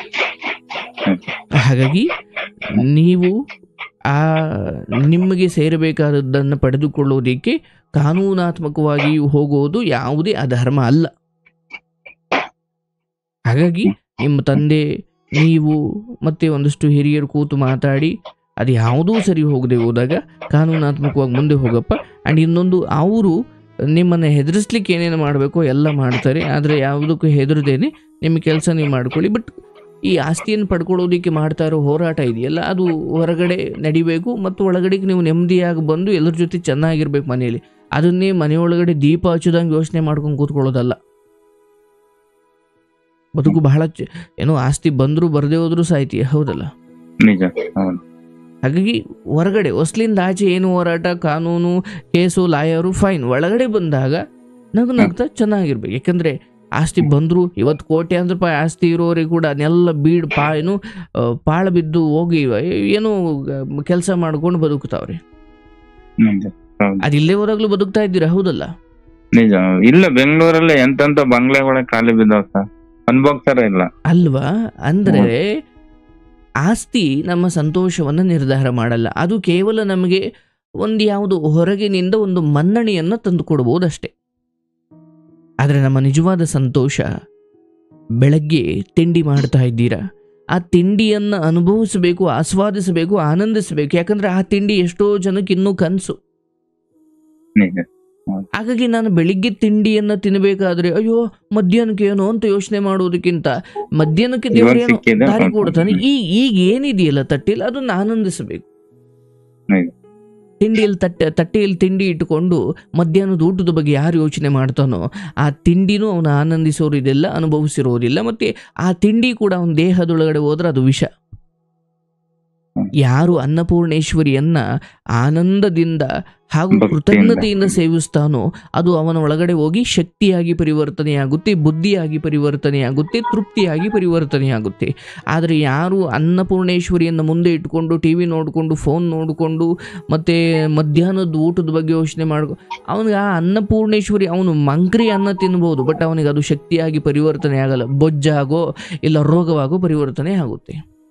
ಹಾಗಾಗಿ ನೀವು ಆ ನಿಮಗೆ ಸೇರಬೇಕಾದದ್ದನ್ನು ಪಡೆದುಕೊಳ್ಳೋದಕ್ಕೆ ಕಾನೂನಾತ್ಮಕವಾಗಿ ಹೋಗೋದು ಯಾವುದೇ ಅಧರ್ಮ ಅಲ್ಲ ಹಾಗಾಗಿ ನಿಮ್ಮ ತಂದೆ ನೀವು ಮತ್ತೆ ಒಂದಷ್ಟು ಹಿರಿಯರು ಕೂತು ಮಾತಾಡಿ ಅದು ಯಾವುದೂ ಸರಿ ಹೋಗದೆ ಹೋದಾಗ ಕಾನೂನಾತ್ಮಕವಾಗಿ ಮುಂದೆ ಹೋಗಪ್ಪ ಆ್ಯಂಡ್ ಇನ್ನೊಂದು ಅವರು ನಿಮ್ಮನ್ನು ಹೆದರಿಸ್ಲಿಕ್ಕೆ ಏನೇನು ಮಾಡಬೇಕೋ ಎಲ್ಲ ಮಾಡ್ತಾರೆ ಆದರೆ ಯಾವುದಕ್ಕೂ ಹೆದರದೇನೆ ನಿಮ್ಮ ಕೆಲಸ ನೀವು ಮಾಡ್ಕೊಳ್ಳಿ ಬಟ್ ಈ ಆಸ್ತಿಯನ್ನು ಪಡ್ಕೊಳ್ಳೋದಕ್ಕೆ ಮಾಡ್ತಾ ಇರೋ ಹೋರಾಟ ಇದೆಯಲ್ಲ ಅದು ಹೊರಗಡೆ ನಡಿಬೇಕು ಮತ್ತು ಒಳಗಡೆಗೆ ನೀವು ನೆಮ್ಮದಿಯಾಗಿ ಬಂದು ಎಲ್ಲರ ಜೊತೆ ಚೆನ್ನಾಗಿರ್ಬೇಕು ಮನೆಯಲ್ಲಿ ಅದನ್ನೇ ಮನೆಯೊಳಗಡೆ ದೀಪ ಹಚ್ಚೋದಂಗೆ ಯೋಚನೆ ಮಾಡ್ಕೊಂಡು ಕೂತ್ಕೊಳ್ಳೋದಲ್ಲ ಬದುಕು ಬಹಳ ಚ- ಏನೋ ಆಸ್ತಿ ಬಂದರೂ ಬರದೇ ಹೋದ್ರೂ ಸಾಯ್ತಿ ಹೌದಲ್ಲ ನಿಜ ಹೌದು ಹಾಗಾಗಿ ಹೊರಗಡೆ ಹೊಸ್ಲಿಂದ ಆಚೆ ಏನು ಹೋರಾಟ ಕಾನೂನು ಕೇಸು ಲಾಯರು ಫೈನ್ ಒಳಗಡೆ ಬಂದಾಗ ನಗು ನಗ್ತಾ ಚೆನ್ನಾಗಿರ್ಬೇಕು ಯಾಕಂದ್ರೆ ಆಸ್ತಿ ಬಂದ್ರು ಇವತ್ತು ಕೋಟ್ಯಾಂತರ ರೂಪಾಯಿ ಆಸ್ತಿ ಇರೋರಿಗೆ ಕೂಡ ಅದನ್ನೆಲ್ಲ ಬೀಡ್ ಪಾ ಏನು ಆ, ಪಾಳ ಬಿದ್ದು ಹೋಗಿ ಏನೋ ಕೆಲಸ ಮಾಡ್ಕೊಂಡು ಬದುಕ್ತಾವ್ರೆ ನಿಜ ಹೌದು ಅದಿಲ್ಲೇ ಹೋದಾಗ್ಲೂ ಬದುಕ್ತಾ ಇದ್ದೀರಾ ಹೌದಲ್ಲ ನಿಜ ಇಲ್ಲ ಬೆಂಗಳೂರಲ್ಲಿ ಎಂತೆಂತ ಬಂಗ್ಲೆಗಳ ಖಾಲಿ ಬಿದ್ದಾವ ಸರ್ ಅನ್ಭೋಗ್ತಾರ ಇಲ್ಲ ಅಲ್ವಾ ಅಂದ್ರೆ ಆಸ್ತಿ ನಮ್ಮ ಸಂತೋಷವನ್ನು ನಿರ್ಧಾರ ಮಾಡಲ್ಲ ಅದು ಕೇವಲ ನಮಗೆ ಒಂದು ಯಾವುದು ಹೊರಗಿನಿಂದ ಒಂದು ಮನ್ನಣೆಯನ್ನು ತಂದು ಕೊಡ್ಬೋದಷ್ಟೇ ಆದರೆ ನಮ್ಮ ನಿಜವಾದ ಸಂತೋಷ ಬೆಳಗ್ಗೆ ತಿಂಡಿ ಮಾಡ್ತಾ ಇದ್ದೀರಾ ಆ ತಿಂಡಿಯನ್ನು ಅನುಭವಿಸಬೇಕು ಆಸ್ವಾದಿಸಬೇಕು ಆನಂದಿಸಬೇಕು ಯಾಕಂದ್ರೆ ಆ ತಿಂಡಿ ಎಷ್ಟೋ ಜನಕ್ಕೆ ಇನ್ನೂ ಕನಸು ನಿಜ ಹಾಗಾಗಿ ನಾನು ಬೆಳಿಗ್ಗೆ ತಿಂಡಿಯನ್ನ ತಿನ್ನಬೇಕಾದ್ರೆ ಅಯ್ಯೋ ಮಧ್ಯಾಹ್ನಕ್ಕೆ ಏನೋ ಅಂತ ಯೋಚನೆ ಮಾಡೋದಕ್ಕಿಂತ ಮಧ್ಯಾಹ್ನಕ್ಕೆ ಇವಾಗ ದೇವರೇನು ಸಿಕ್ಕಿದೆ ದಾರಿ ಕೊಡ್ತಾನೆ ಈ ಈಗ ಏನಿದೆಯಲ್ಲ ತಟ್ಟೆಯಲ್ಲಿ ಅದನ್ನ ಆನಂದಿಸಬೇಕು ಹೌದು. ತಿಂಡಿಯಲ್ಲಿ ತಟ್ಟೆ ತಟ್ಟೆಯಲ್ಲಿ ತಿಂಡಿ ಇಟ್ಟುಕೊಂಡು ಮಧ್ಯಾಹ್ನದ ಊಟದ ಬಗ್ಗೆ ಯಾರು ಯೋಚನೆ ಮಾಡ್ತಾನೋ ಆ ತಿಂಡಿನೂ ಅವನು ಆನಂದಿಸೋರು ಇದೆಲ್ಲ ಅನುಭವಿಸಿರೋದಿಲ್ಲ ಮತ್ತೆ ಆ ತಿಂಡಿ ಕೂಡ ಅವನ ದೇಹದೊಳಗಡೆ ಹೋದ್ರೆ ಅದು ವಿಷ ಹ್ಮ್. ಯಾರು ಅನ್ನಪೂರ್ಣೇಶ್ವರಿಯನ್ನ ಆನಂದದಿಂದ ಹಾಗೂ ಭಕ್ತಿಯಿಂದ. ಕೃತಜ್ಞತೆಯಿಂದ ಸೇವಿಸ್ತಾನೋ ಅದು ಅವನ ಒಳಗಡೆ ಹೋಗಿ ಶಕ್ತಿಯಾಗಿ ಪರಿವರ್ತನೆಯಾಗುತ್ತೆ ಬುದ್ಧಿಯಾಗಿ ಪರಿವರ್ತನೆಯಾಗುತ್ತೆ ತೃಪ್ತಿಯಾಗಿ ಪರಿವರ್ತನೆಯಾಗುತ್ತೆ ಆದರೆ ಯಾರು ಅನ್ನಪೂರ್ಣೇಶ್ವರಿಯನ್ನು ಮುಂದೆ ಇಟ್ಕೊಂಡು ಟಿ ವಿ ನೋಡಿಕೊಂಡು ಫೋನ್ ನೋಡಿಕೊಂಡು ಮತ್ತು ಮಧ್ಯಾಹ್ನದ ಊಟದ ಬಗ್ಗೆ ಯೋಚನೆ ಮಾಡ್ಕೊ ಅವನಿಗೆ ಆ ಅನ್ನಪೂರ್ಣೇಶ್ವರಿ ಅವನು ಮಂಕ್ರಿ ಅನ್ನ ತಿನ್ಬೋದು ಬಟ್ ಅವನಿಗೆ ಅದು ಶಕ್ತಿಯಾಗಿ ಪರಿವರ್ತನೆ ಆಗಲ್ಲ ಬೊಜ್ಜಾಗೋ ಇಲ್ಲ ರೋಗವಾಗೋ ಪರಿವರ್ತನೆ ಆಗುತ್ತೆ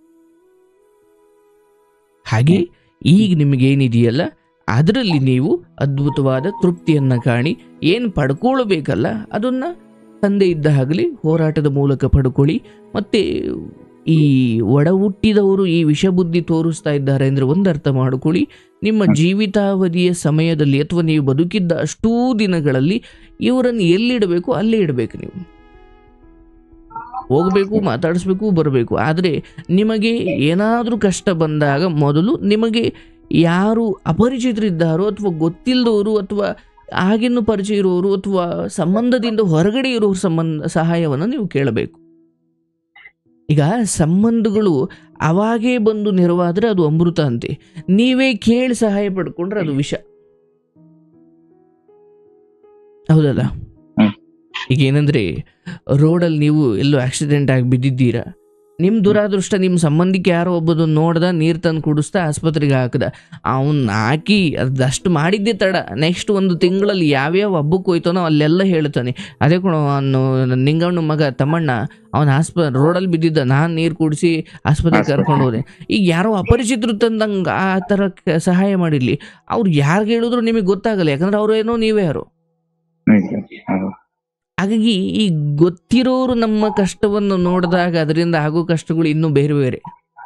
ಹಾಗೆ ಈಗ ನಿಮಗೇನಿದೆಯಲ್ಲ ಅದರಲ್ಲಿ ನೀವು ಅದ್ಭುತವಾದ ತೃಪ್ತಿಯನ್ನು ಕಾಣಿ ಏನು ಪಡ್ಕೊಳ್ಬೇಕಲ್ಲ ಅದನ್ನು ತಂದೆ ಇದ್ದ ಹಾಗಲಿ ಹೋರಾಟದ ಮೂಲಕ ಪಡ್ಕೊಳ್ಳಿ ಮತ್ತು ಈ ಒಡ ಹುಟ್ಟಿದವರು ಈ ವಿಷಬುದ್ಧಿ ತೋರಿಸ್ತಾ ಇದ್ದಾರೆ ಅಂದರೆ ಒಂದು ಅರ್ಥ ಮಾಡಿಕೊಳ್ಳಿ ನಿಮ್ಮ ಜೀವಿತಾವಧಿಯ ಸಮಯದಲ್ಲಿ ಅಥವಾ ನೀವು ಬದುಕಿದ್ದ ಅಷ್ಟೂ ದಿನಗಳಲ್ಲಿ ಇವರನ್ನು ಎಲ್ಲಿಡಬೇಕು ಅಲ್ಲೇ ಇಡಬೇಕು ನೀವು ಹೋಗಬೇಕು ಮಾತಾಡಿಸ್ಬೇಕು ಬರಬೇಕು ಆದರೆ ನಿಮಗೆ ಏನಾದರೂ ಕಷ್ಟ ಬಂದಾಗ ಮೊದಲು ನಿಮಗೆ ಯಾರು ಅಪರಿಚಿತರಿದ್ದಾರೋ ಅಥವಾ ಗೊತ್ತಿಲ್ಲದವರು ಅಥವಾ ಆಗಿನ ಪರಿಚಯ ಇರೋರು ಅಥವಾ ಸಂಬಂಧದಿಂದ ಹೊರಗಡೆ ಇರೋರ ಸಂಬಂಧ ಸಹಾಯವನ್ನು ನೀವು ಕೇಳಬೇಕು ಈಗ ಸಂಬಂಧಗಳು ಅವಾಗೇ ಬಂದು ನೆರವಾದ್ರೆ ಅದು ಅಮೃತ ಅಂತೆ ನೀವೇ ಕೇಳಿ ಸಹಾಯ ಪಡ್ಕೊಂಡ್ರೆ ಅದು ವಿಷ ಹೌದಲ್ಲ ಹ್ಮ್. ಈಗ ಏನಂದ್ರೆ ರೋಡಲ್ಲಿ ನೀವು ಎಲ್ಲೋ ಆಕ್ಸಿಡೆಂಟ್ ಆಗಿ ಬಿದ್ದಿದ್ದೀರಾ ನಿಮ್ಮ ದುರಾದೃಷ್ಟ ನಿಮ್ಮ ಸಂಬಂಧಿಕ ಯಾರೋ ಒಬ್ಬದು ನೋಡ್ದ ನೀರು ತಂದು ಕುಡಿಸ್ತಾ ಆಸ್ಪತ್ರೆಗೆ ಹಾಕ್ದ ಅವನ್ ಹಾಕಿ ಅದಷ್ಟು ಮಾಡಿದ್ದೆ ತಡ ನೆಕ್ಸ್ಟ್ ಒಂದು ತಿಂಗಳಲ್ಲಿ ಯಾವ್ಯಾವ ಹಬ್ಬಕ್ಕೆ ಹೋಯ್ತಾನೋ ಅಲ್ಲೆಲ್ಲ ಹೇಳ್ತಾನೆ ಅದೇ ಕಣ ಅವನು ನಿಂಗಣ್ಣ ಮಗ ತಮ್ಮಣ್ಣ ಅವನ ಆಸ್ಪ ರೋಡಲ್ಲಿ ಬಿದ್ದಿದ್ದ ನಾನು ನೀರು ಕುಡಿಸಿ ಆಸ್ಪತ್ರೆಗೆ ಆಸ್ಪತ್ರೆ. ಕರ್ಕೊಂಡು ಹೋದೆ ಈಗ ಯಾರೋ ಅಪರಿಚಿತರು ತಂದಂಗೆ ಆ ಥರ ಕ- ಸಹಾಯ ಮಾಡಿರ್ಲಿ ಅವ್ರು ಯಾರಿಗೆ ಹೇಳಿದ್ರು ನಿಮಗೆ ಗೊತ್ತಾಗಲ್ಲ ಯಾಕಂದ್ರೆ ಅವ್ರು ಏನೋ ನೀವೇ ಯಾರು ನಿಜ ಹೌದು. ಹಾಗಾಗಿ ಈ ಗೊತ್ತಿರೋರು ನಮ್ಮ ಕಷ್ಟವನ್ನು ನೋಡಿದಾಗ ಅದರಿಂದ ಆಗೋ ಕಷ್ಟಗಳು ಇನ್ನೂ ಬೇರೆ ಬೇರೆ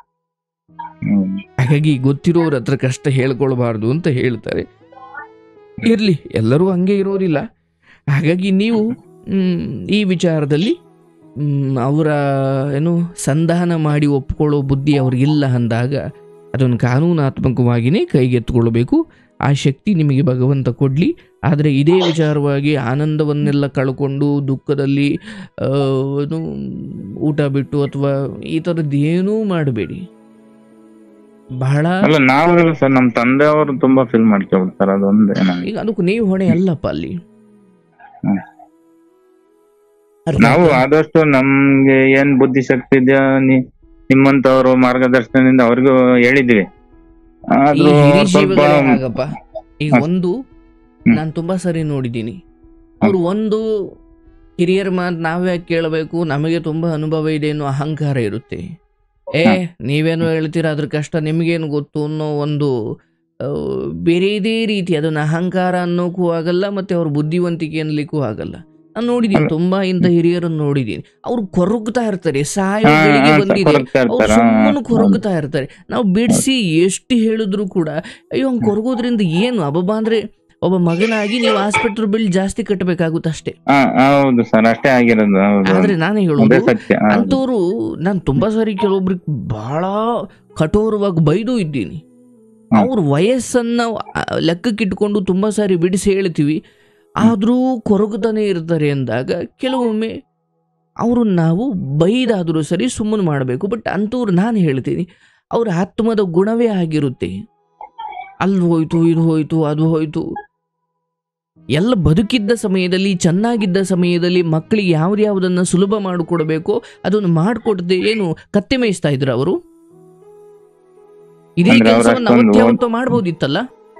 ಹ್ಮ್. ಹಾಗಾಗಿ ಗೊತ್ತಿರೋರ ಹತ್ರ ಕಷ್ಟ ಹೇಳ್ಕೊಳ್ಬಾರ್ದು ಅಂತ ಹೇಳ್ತಾರೆ ಇರ್ಲಿ ಎಲ್ಲರೂ ಹಂಗೆ ಇರೋದಿಲ್ಲ ಹಾಗಾಗಿ ನೀವು ಮ್, ಈ ವಿಚಾರದಲ್ಲಿ ಮ್, ಅವರ ಏನು ಸಂಧಾನ ಮಾಡಿ ಒಪ್ಕೊಳ್ಳೋ ಬುದ್ಧಿ ಅವ್ರಿಗಿಲ್ಲ ಅಂದಾಗ ಅದನ್ನು ಕಾನೂನಾತ್ಮಕವಾಗಿಯೇ ಕೈಗೆತ್ತಿಕೊಳ್ಬೇಕು ಆ ಶಕ್ತಿ ನಿಮಗೆ ಭಗವಂತ ಕೊಡಲಿ ಆದರೆ ಇದೇ ವಿಚಾರವಾಗಿ ಆನಂದವನ್ನೆಲ್ಲ ಕಳ್ಕೊಂಡು ದುಃಖದಲ್ಲಿ ಆ, ಏನು ಊಟ ಬಿಟ್ಟು ಅಥವಾ ಈ ಥರದ್ದು ಏನೂ ಮಾಡಬೇಡಿ ಬಹಳ ಅಲ್ಲ ನಾವೆಲ್ಲ ಸರ್ ನಮ್ ತಂದೆ ಅವರು ತುಂಬಾ ಫೀಲ್ ಮಾಡ್ಕೊಬಿಡ್ತಾರೆ ಅದೊಂದೇ ನಮ್ಗೆ. ಈಗ ಅದಕ್ಕೂ ನೀವು ಹೊಣೆ ಅಲ್ಲಪ್ಪ ಅಲ್ಲಿ ಹ್ಮ್. ಅರ್ಥ ನಾವು ಆಯ್ತಾ? ಆದಷ್ಟು ನಮ್ಗೆ ಏನ್ ಬುದ್ಧಿ ಶಕ್ತಿ ಇದೆಯಾ ನಿ- ನಿಮ್ಮಂತವ್ರು ಮಾರ್ಗದರ್ಶನದಿಂದ ಅವ್ರಿಗೂ ಹೇಳಿದ್ವಿ ಈ ಆದ್ರೂ ಹಿರಿ ಸ್ವಲ್ಪ ಜೀವಗಳೇ ಹಾಗಪ್ಪ ಈಗ ಹ್ಮ್. ಒಂದು ಹ್ಮ್. ನಾನು ತುಂಬಾ ಸರಿ ನೋಡಿದ್ದೀನಿ ಅವ್ರು ಒಂದು ಹಿರಿಯರ ಮಾತು ನಾವೇ ಕೇಳಬೇಕು ನಮಗೆ ತುಂಬಾ ಅನುಭವ ಇದೆ ಅನ್ನೋ ಅಹಂಕಾರ ಇರುತ್ತೆ ಏ ಹಾ. ನೀವೇನು ಹೇಳ್ತೀರಾ ಅದ್ರ ಕಷ್ಟ ನಿಮಗೇನು ಗೊತ್ತು ಅನ್ನೋ ಒಂದು ಆ, ಬೇರೆದೇ ರೀತಿ ಅದನ್ನ ಅಹಂಕಾರ ಅನ್ನೋಕ್ಕೂ ಆಗಲ್ಲ ಮತ್ತೆ ಅವ್ರ ಬುದ್ಧಿವಂತಿಕೆ ಅನ್ಲಿಕ್ಕೂ ಆಗಲ್ಲ ನಾನು ನೋಡಿದ್ದೀನಿ ಅಲ್ಲ. ತುಂಬಾ ಇಂಥ ಹಿರಿಯರನ್ನು ನೋಡಿದ್ದೀನಿ ಅವ್ರು ಕೊರಗ್ತಾ ಇರ್ತಾರೆ ಸಾಯೋ ಹಾ, ಗಳಿಗೆ ಹಾ, ಬಂದಿದೆ ಕೊರಗ್ತಾ ಅವ್ರು ಇರ್ತಾರ ಸುಮ್ಮನೆ ಕೊರಗುತ್ತಾ ಇರ್ತಾರೆ ನಾವು ಬಿಡಿಸಿ ಎಷ್ಟು ಹೇಳಿದ್ರು ಕೂಡ ಅಯ್ಯೋ ಹಂಗೆ ಕೊರಗೋದ್ರಿಂದ ಏನು ಅಬ್ಬಬ್ಬ ಅಂದ್ರೆ ಒಬ್ಬ ಮಗನಾಗಿ ನೀವು ಆಸ್ಪತ್ರೆ ಬಿಲ್ ಜಾಸ್ತಿ ಕಟ್ಟಬೇಕಾಗುತ್ತೆ ಅಷ್ಟೇ ಹೌದು ಸರ್ ಅಷ್ಟೇ ಆಗಿರೋದು ಹೌದು ಆದ್ರೆ ನಾನು ಅದೇ ಹೇಳೋದು ಸತ್ಯ ಹೌದು. ಅಂಥವ್ರು ನಾನು ತುಂಬಾ ಸಾರಿ ಕೆಲವೊಬ್ರಿಗೆ ಬಹಳ ಕಠೋರವಾಗಿ ಬೈದು ಇದ್ದೀನಿ ಹ್ಮ್. ಅವ್ರ ವಯಸ್ಸನ್ನ ಆ, ಲೆಕ್ಕಕ್ಕಿಟ್ಕೊಂಡು ತುಂಬಾ ಸಾರಿ ಬಿಡಿಸಿ ಹೇಳ್ತೀವಿ ಆದರೂ ಕೊರಗುತ್ತಾನೆ ಇರ್ತಾರೆ ಅಂದಾಗ ಕೆಲವೊಮ್ಮೆ ಅವರು ನಾವು ಬೈದಾದರೂ ಸರಿ ಸುಮ್ಮನೆ ಮಾಡಬೇಕು ಬಟ್ ಅಂಥವ್ರು ನಾನು ಹೇಳ್ತೀನಿ ಅವ್ರ ಆತ್ಮದ ಗುಣವೇ ಆಗಿರುತ್ತೆ ಅಲ್ಲಿ ಹೋಯ್ತು ಇದು ಹೋಯ್ತು ಅದು ಹೋಯ್ತು ಎಲ್ಲ ಬದುಕಿದ್ದ ಸಮಯದಲ್ಲಿ ಚೆನ್ನಾಗಿದ್ದ ಸಮಯದಲ್ಲಿ ಮಕ್ಕಳಿಗೆ ಯಾವ್ದು ಯಾವುದನ್ನ ಸುಲಭ ಮಾಡಿಕೊಡ್ಬೇಕೋ ಅದನ್ನು ಮಾಡಿಕೊಡದೆ ಏನು ಕತ್ತೆ ಮೇಯಿಸ್ತಾ ಇದ್ರ ಅವರು ಇದೇ ಅಂದ್ರೆ ಅವ್ರು ಕೆಲಸವನ್ನು ಅಷ್ಟೊಂದು ಅವತ್ತೇ ಅವತ್ತೋ ಮಾಡ್ಬೋದಿತ್ತಲ್ಲ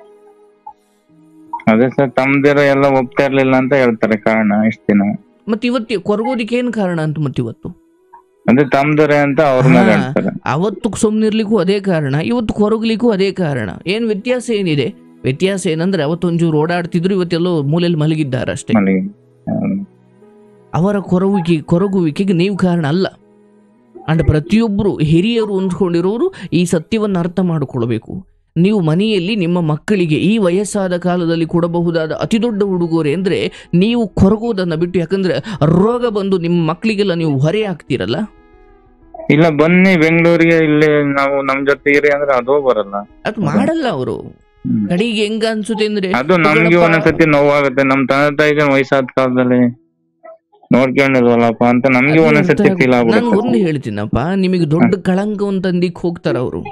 ಅದೇ ಸರ್ ತಮ್ದಿರ ಎಲ್ಲ ಒಪ್ತಾ ಇರ್ಲಿಲ್ಲ ಅಂತ ಹೇಳ್ತಾರೆ ಕಾರಣ ಇಷ್ಟ ದಿನ ಮತ್ತೆ ಇವತ್ತು ಕೊರಗೋದಿಕ್ಕೆ ಏನು ಕಾರಣ ಅಂತ ಮತ್ತೆ ಇವತ್ತು ಅದೇ ತಮ್ದಿರ ಅಂತ ಅವ್ರ ಮೇಲೆ ಹಾ. ಹೇಳ್ತಾರೆ ಅವತ್ತು ಸುಮ್ಮನಿರ್ಲಿಕ್ಕೂ ಅದೇ ಕಾರಣ ಇವತ್ತು ಕೊರಗಲಿಕ್ಕೂ ಅದೇ ಕಾರಣ ಏನು ವ್ಯತ್ಯಾಸ ಏನಿದೆ ವ್ಯತ್ಯಾಸ ಏನಂದ್ರೆ ಅವತ್ತೊಂಚೂರು ಓಡಾಡ್ತಿದ್ರು ಇವತ್ತೆಲ್ಲೋ ಮೂಲೆಯಲ್ಲಿ ಮಲಗಿದ್ದಾರೆ ಅಷ್ಟೇ ಮನೆಗೆ ಹೌದು. ಅವರ ಕೊರಗುವಿಕೆ ಕೊರಗುವಿಕೆಗೆ ನೀವು ಕಾರಣ ಅಲ್ಲ ಅಂಡ್ ಪ್ರತಿಯೊಬ್ಬರು ಹಿರಿಯರು ಹೊಂದ್ಕೊಂಡಿರೋರು ಈ ಸತ್ಯವನ್ನು ಅರ್ಥ ಮಾಡಿಕೊಳ್ಬೇಕು ನೀವು ಮನೆಯಲ್ಲಿ ನಿಮ್ಮ ಮಕ್ಕಳಿಗೆ ಈ ವಯಸ್ಸಾದ ಕಾಲದಲ್ಲಿ ಕೊಡಬಹುದಾದ ಅತಿ ದೊಡ್ಡ ಉಡುಗೊರೆ ಅಂದ್ರೆ ನೀವು ಕೊರಗೋದನ್ನ ಬಿಟ್ಟು ಯಾಕಂದ್ರೆ ರೋಗ ಬಂದು ನಿಮ್ಮ ಮಕ್ಕಳಿಗೆಲ್ಲ ನೀವು ಹೊರೆ ಆಗ್ತೀರಲ್ಲ ಇಲ್ಲ ಬನ್ನಿ ಬೆಂಗಳೂರಿಗೆ ಇಲ್ಲಿ ನಾವು ನಮ್ ಜೊತೆ ಇರಿ ಅಂದ್ರೆ ಅದು ಬರಲ್ಲ ಅದು ಮಾಡಲ್ಲ ಅವರು ಹ್ಮ್. ಕಡೆಗೆ ಹೆಂಗ ಅನ್ಸುತ್ತೆ ಅಂದ್ರೆ ಅದು ನಮ್ಗೆ ಗಣಪ- ಒಂದೊಂದ್ಸತಿ ನೋವಾಗುತ್ತೆ ನಮ್ ತಂದೆ ತಾಯಿಗೆ ವಯಸ್ಸಾದ ಕಾಲದಲ್ಲಿ ನೋಡ್ಕೊಂಡಿಲ್ವಲ್ಲಪ್ಪ ಅಂತ ನಮ್ಗೆ ಅದೇ ಒಂದೊಂದ್ಸತಿ ಅರ್ಥ ಫೀಲ್ ಆಗುತ್ತೆ. ನಾನು ಒಂದು ಆಗ್ಬಿಡುತ್ತೆ ಹೇಳ್ತೀನಪ್ಪ ನಿಮಗೆ ದೊಡ್ಡ ಕಳಂಕವನ್ನು ತಂದಿಕ್ ಹೋಗ್ತಾರ ಅವರು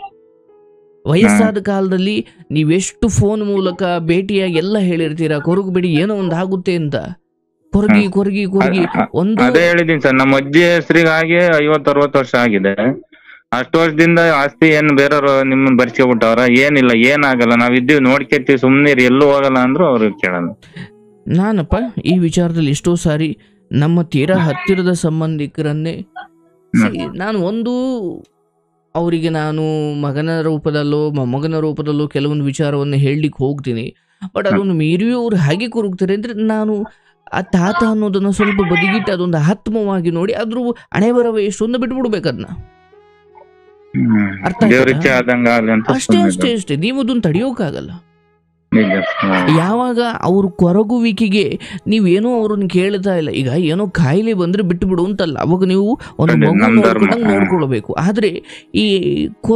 ವಯಸ್ಸಾದ ಕಾಲದಲ್ಲಿ ನೀವೆಷ್ಟು ಫೋನ್ ಮೂಲಕ ಭೇಟಿಯಾಗಿ ಎಲ್ಲ ಹೇಳಿರ್ತೀರಾ ಕೊರಗು ಬಿಡಿ ಏನೋ ಒಂದು ಆಗುತ್ತೆ ಅಂತ ಕೊರಗಿ ಕೊರಗಿ ಕೊರಗಿ ಅ- ಅ- ಒಂದು ಅದೇ ಹೇಳಿದೀನಿ ಸರ್ ನಮ್ಮ ಅಜ್ಜಿ ಹೆಸರಿಗೆ ಹಾಗೆ ಐವತ್ ಅರವತ್ ವರ್ಷ ಆಗಿದೆ ಅಷ್ಟು ವರ್ಷದಿಂದ ಆಸ್ತಿ ಏನ್ ಬೇರೆಯವ್ರು ನಿಮ್ಮನ್ನ ಬರ್ಸ್ಕೊಬಿಟ್ಟವ್ರ ಏನಿಲ್ಲ ಏನಾಗಲ್ಲ ನಾವ್ ಇದ್ದೀವಿ ನೋಡ್ಕೊತೀವಿ ಸುಮ್ನೆ ಇರಿ ಎಲ್ಲೂ ಹೋಗಲ್ಲ ಅಂದ್ರು ಅವ್ರು ಕೇಳಲ್ಲ ನಾನಪ್ಪ ಈ ವಿಚಾರದಲ್ಲಿ ಎಷ್ಟೋ ಸಾರಿ ನಮ್ಮ ತೀರಾ ಹತ್ತಿರದ ಸಂಬಂಧಿಕರನ್ನೇ See, ನಾನು ಒಂದು ಅವರಿಗೆ ನಾನು ಮಗನ ರೂಪದಲ್ಲೋ ಮೊಮ್ಮಗನ ರೂಪದಲ್ಲೋ ಕೆಲವೊಂದು ವಿಚಾರವನ್ನು ಹೇಳಲಿಕ್ಕೆ ಹೋಗ್ತೀನಿ ಬಟ್ ಅದನ್ನು ಮೀರಿಯೂ ಅವ್ರು ಹಾಗೆ ಕೊರಗ್ತಾರೆ ಅಂದ್ರೆ ನಾನು ಆ ತಾತ ಅನ್ನೋದನ್ನ ಸ್ವಲ್ಪ ಬದಿಗಿಟ್ಟು ಅದೊಂದು ಆತ್ಮವಾಗಿ ನೋಡಿ ಅದ್ರ ಹಣೆ ಬರವ ಎಷ್ಟು ಒಂದು ಬಿಟ್ಬಿಡ್ಬೇಕು ಅದನ್ನ ಅರ್ಥ ಆಯ್ತಾ? ದೇವ್ರ ಇಚ್ಛೆ ಆದಂಗ ಆಗ್ಲಿ ಅಂತ ಅಷ್ಟೇ ಸುಮ್ನೆ ಅಷ್ಟೇ ಅಷ್ಟೇ ನೀವು ಅದನ್ನ ತಡೆಯೋಕ್ಕಾಗಲ್ಲ ನಿಜ ಹ್ಮ್. ಯಾವಾಗ ಅವ್ರ ಕೊರಗುವಿಕೆಗೆ ನೀವೇನೋ ಅವ್ರನ್ನ ಕೇಳ್ತಾ ಇಲ್ಲ ಈಗ ಏನೋ ಕಾಯಿಲೆ ಬಂದ್ರೆ ಬಿಟ್ಟು ಬಿಡು ಅಂತಲ್ಲ ಅವಾಗ ನೀವು ಒಂದು ಅದೇ, ಮಗು ನಮ್ ಧರ್ಮ. ನೋಡ್ಕೊಂಡಂಗೆ ನೋಡ್ಕೊಳ್ಬೇಕು ಆದ್ರೆ ಈ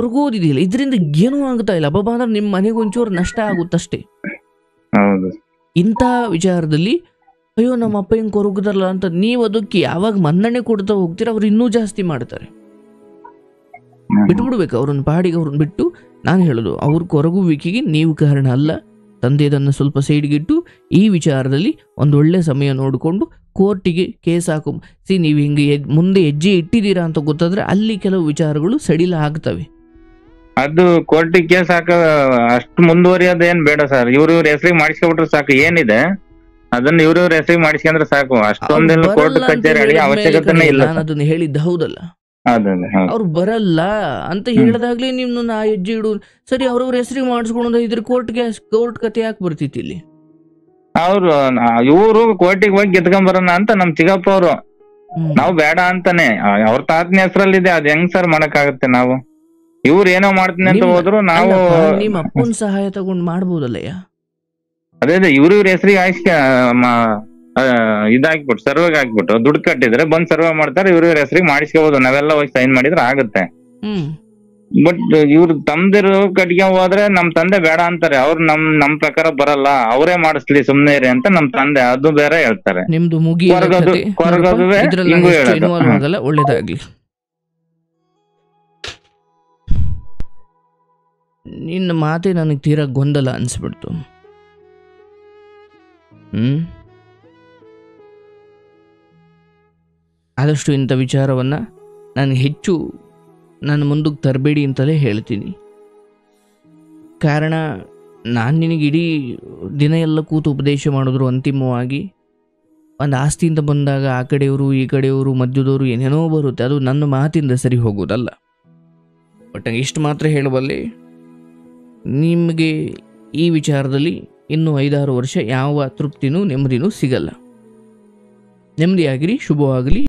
ಕೊರಗೋದಿದೆಯಲ್ಲ ಇದರಿಂದ ಏನೂ ಆಗ್ತಾ ಇಲ್ಲ ಅಬ್ಬಬ್ಬ ಅಂದ್ರೆ ನಿಮ್ಮ ಮನೆಗೆ ಒಂಚೂರು ನಷ್ಟ ಆಗುತ್ತಷ್ಟೇ ಹೌದು ಇಂಥ ವಿಚಾರದಲ್ಲಿ ಅಯ್ಯೋ ನಮ್ಮ ಅಪ್ಪ ಹಿಂಗೆ ಕೊರಗದಲ್ಲ ಅಂತ ನೀವು ಅದಕ್ಕೆ ಯಾವಾಗ ಮನ್ನಣೆ ಕೊಡ್ತಾ ಹೋಗ್ತೀರ ಅವ್ರು ಇನ್ನೂ ಜಾಸ್ತಿ ಮಾಡ್ತಾರೆ ಹ್ಮ್. ಬಿಟ್ಬಿಡ್ಬೇಕು ಅವ್ರನ್ನ ಪಾಡಿಗೆ ಅವ್ರನ್ನ ಬಿಟ್ಟು ನಾನು ಹೇಳೋದು ಅವ್ರ ಕೊರಗುವಿಕೆಗೆ ನೀವು ಕಾರಣ ಅಲ್ಲ ತಂದೆದನ್ನು ಸ್ವಲ್ಪ ಸೈಡ್ಗಿಟ್ಟು ಈ ವಿಚಾರದಲ್ಲಿ ಒಂದು ಒಳ್ಳೆ ಸಮಯ ನೋಡಿಕೊಂಡು ಕೋರ್ಟಿಗೆ ಕೇಸ್ ಹಾಕು ಸಿ ನೀವು ಹಿಂಗೆ ಎದ್- ಮುಂದೆ ಹೆಜ್ಜೆ ಇಟ್ಟಿದ್ದೀರಾ ಅಂತ ಗೊತ್ತಾದ್ರೆ ಅಲ್ಲಿ ಕೆಲವು ವಿಚಾರಗಳು ಸಡಿಲ ಆಗ್ತವೆ ಅದು ಕೋರ್ಟಿಗೆ ಕೇಸ್ ಹಾಕ ಅಷ್ಟು ಮುಂದುವರಿಯೋದು ಏನ್ ಬೇಡ ಸರ್ ಇವ್ರ ಇವ್ರ ಹೆಸರಿಗೆ ಮಾಡಿಸ್ಕೊಬಿಟ್ರೆ ಸಾಕು ಏನಿದೆ ಅದನ್ನ ಇವ್ರ ಇವ್ರ ಹೆಸರಿಗೆ ಮಾಡಿಸ್ಕೊಂಡ್ರೆ ಸಾಕು ಅಷ್ಟೊಂದೆಲ್ಲ ಅವ್ರು ಕೋರ್ಟ್ ಬರಲ್ಲ ಅಂತ ಕಚೇರಿ ಅಡಿ ಹೇಳಿದ್ಮೇಲೆ ಅವಶ್ಯಕತೆನೇ ಕಣೆ, ಇಲ್ಲ ನಾನು ಅದನ್ನ ಹೇಳಿದ್ದ ಹೌದಲ್ಲ ಅದೇ ಹೌದು ಅವ್ರು ಬರಲ್ಲ ಅಂತ ಹೇಳಿದಾಗ್ಲೇ ನೀವು ನಾ ಹೆಜ್ಜೆ ಇಡು ಸರಿ ಅವ್ರವ್ರ ಹೆಸರಿಗೆ ಮಾಡಿಸ್ಕೊಂಡು ಇದ್ರ ಕೋರ್ಟ್ಗೆ ಕೋರ್ಟ್ ಕತೆ ಯಾಕೆ ಬರ್ತಿತ್ತು ಇಲ್ಲಿ ಅವ್ರು ಇವರು ಕೋರ್ಟಿಗೆ ಹೋಗಿ ಗೆದ್ಕೊಂಡ್ ಬರೋಣ ಅಂತ ನಮ್ ಚಿಕ್ಕಪ್ಪ ಅವರು ಹ್ಮ್. ನಾವು ಬೇಡ ಅಂತಾನೆ ಆ- ಅವ್ರ ತಾತನ ಹೆಸರಲ್ಲಿದೆ ಅದ್ ಹೆಂಗ್ ಸರ್ ಮಾಡಕ್ಕಾಗತ್ತೆ ನಾವು ಇವ್ರು ಏನೋ ಮಾಡ್ತೀನಿ ಅಂತ ನಿಮ್ಮ- ಹೋದ್ರು ನಾವು ಅಲ್ಲಪ್ಪ, ನಿಮ್ಮ ಅಪ್ಪನ ಸಹಾಯ ತಗೊಂಡ್ ಮಾಡ್ಬೋದಲ್ಲಯ್ಯ ಅದೇ ಅದೇ ಇವ್ರ ಇವ್ರ ಹೆಸರಿಗೆ ಆಯ್ಸ್ಕ ಇದಾಕ್ಬಿಟ್ಟು ಸರ್ವೆಗೆ ಹಾಕ್ಬಿಟ್ಟು ದುಡ್ಡು ಕಟ್ಟಿದ್ರೆ ಬಂದ್ ಸರ್ವೆ ಮಾಡ್ತಾರೆ ಇವ್ರ ಇವ್ರ ಹೆಸರಿಗೆ ಮಾಡಿಸ್ಕೋಬಹುದು ನಾವೆಲ್ಲ ಹೋಗಿ ಸೈನ್ ಮಾಡಿದ್ರೆ ಆಗುತ್ತೆ ಹ್ಮ್ ಬಟ್ ಇವ್ರು ತಮ್ದಿರು ಕಟ್ಗೆ ಹೋದ್ರೆ ನಮ್ ತಂದೆ ಬೇಡ ಅಂತಾರೆ ಅವ್ರು ನಮ್ ನಮ್ ಪ್ರಕಾರ ಬರಲ್ಲ ಅವರೇ ಮಾಡಿಸ್ಲಿ ಸುಮ್ನೆ ಇರಿ ಅಂತ ನಮ್ ತಂದೆ ಅದು ಬೇರೆ ಹೇಳ್ತಾರೆ ನಿಮ್ದು ಮುಗಿ ಕೊರಗದು- ಕೊರಗದುವೆ ಹಿಂಗೂ ಹೇಳೋದು. ಇನ್ವಾಲ್ವ್ ಹ್ಮ್. ಆಗಲ್ಲ ಒಳ್ಳೇದಾಗ್ಲಿ ನಿನ್ನ ಮಾತೆ ನನಗೆ ತೀರಾ ಗೊಂದಲ ಅನ್ಸ್ಬಿಡ್ತು ಹ್ಮ್ ಆದಷ್ಟು ಇಂಥ ವಿಚಾರವನ್ನ ನಾನು ಹೆಚ್ಚು ನನ್ನ ಮುಂದಕ್ಕೆ ತರಬೇಡಿ ಅಂತಲೇ ಹೇಳ್ತೀನಿ ಕಾರಣ ನಾನು ನಿನಗೆ ಇಡೀ ದಿನ ಎಲ್ಲ ಕೂತು ಉಪದೇಶ ಮಾಡಿದ್ರು ಅಂತಿಮವಾಗಿ ಒಂದು ಆಸ್ತಿಯಿಂದ ಬಂದಾಗ ಆ ಕಡೆಯವರು ಈ ಕಡೆಯವರು ಮಧ್ಯದವರು ಏನೇನೋ ಬರುತ್ತೆ ಅದು ನನ್ನ ಮಾತಿಂದ ಸರಿ ಹೋಗೋದಲ್ಲ ಬಟ್ ಇಷ್ಟು ಮಾತ್ರ ಹೇಳಬಲ್ಲೆ ನಿಮಗೆ ಈ ವಿಚಾರದಲ್ಲಿ ಇನ್ನೂ ಐದಾರು ವರ್ಷ ಯಾವ ತೃಪ್ತಿನೂ ನೆಮ್ಮದಿನೂ ಸಿಗಲ್ಲ ನೆಮ್ಮದಿಯಾಗಿರಿ ಶುಭವಾಗಲಿ